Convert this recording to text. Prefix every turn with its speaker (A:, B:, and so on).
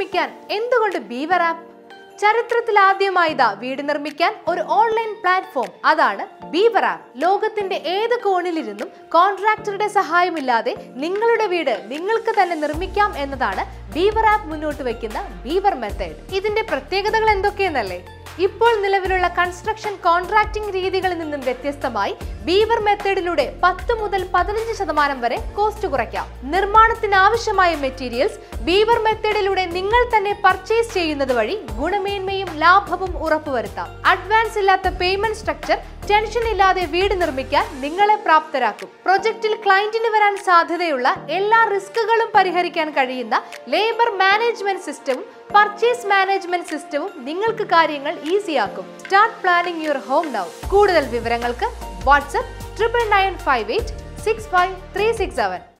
A: നിർമ്മിക്കാൻ എന്തുകൊണ്ട് ബീവർ ആപ്പ് ചരിത്രത്തിൽ ആദ്യമായി ഇതാ വീട് നിർമ്മിക്കാൻ ഒരു ഓൺലൈൻ പ്ലാറ്റ്ഫോം അതാണ് ബീവർ ആപ്പ് ലോകത്തിന്റെ ഏത് കോണിലിരുന്നും കോൺട്രാക്ടറുടെ സഹായമില്ലാതെ നിങ്ങളുടെ വീട് നിങ്ങൾക്ക് തന്നെ നിർമ്മിക്കാം എന്നതാണ് ബീവർ ആപ്പ് മുന്നോട്ട് വയ്ക്കുന്ന ബീവർ മെത്തേഡ് ഇതിന്റെ പ്രത്യേകതകൾ എന്തൊക്കെയെന്നല്ലേ ഇപ്പോൾ നിലവിലുള്ള കൺസ്ട്രക്ഷൻ കോൺട്രാക്ടിംഗ് രീതികളിൽ നിന്നും വ്യത്യസ്തമായി ബീവർ മെത്തേഡിലൂടെ പത്ത് മുതൽ പതിനഞ്ച് ശതമാനം വരെ കോസ്റ്റ് കുറയ്ക്കാം നിർമ്മാണത്തിന് ആവശ്യമായ മെറ്റീരിയൽസ് ബീവർ മെത്തേഡിലൂടെ നിങ്ങൾ തന്നെ പർച്ചേസ് ചെയ്യുന്നത് വഴി ഗുണമേന്മയും ലാഭവും ഉറപ്പുവരുത്താം അഡ്വാൻസ് ഇല്ലാത്ത പേയ്മെന്റ് സ്ട്രക്ചർ ടെൻഷൻ ഇല്ലാതെ വീട് നിർമ്മിക്കാൻ നിങ്ങളെ പ്രാപ്തരാക്കും പ്രൊജക്റ്റിൽ ക്ലയന്റിന് വരാൻ സാധ്യതയുള്ള എല്ലാ റിസ്കുകളും പരിഹരിക്കാൻ കഴിയുന്ന ലേബർ മാനേജ്മെന്റ് സിസ്റ്റവും പർച്ചേസ് മാനേജ്മെന്റ് സിസ്റ്റവും നിങ്ങൾക്ക് കാര്യങ്ങൾ ഈസിയാക്കും start planning your home now കൂടുതൽ വിവരങ്ങൾക്ക് WhatsApp triple nine five eight six five three six seven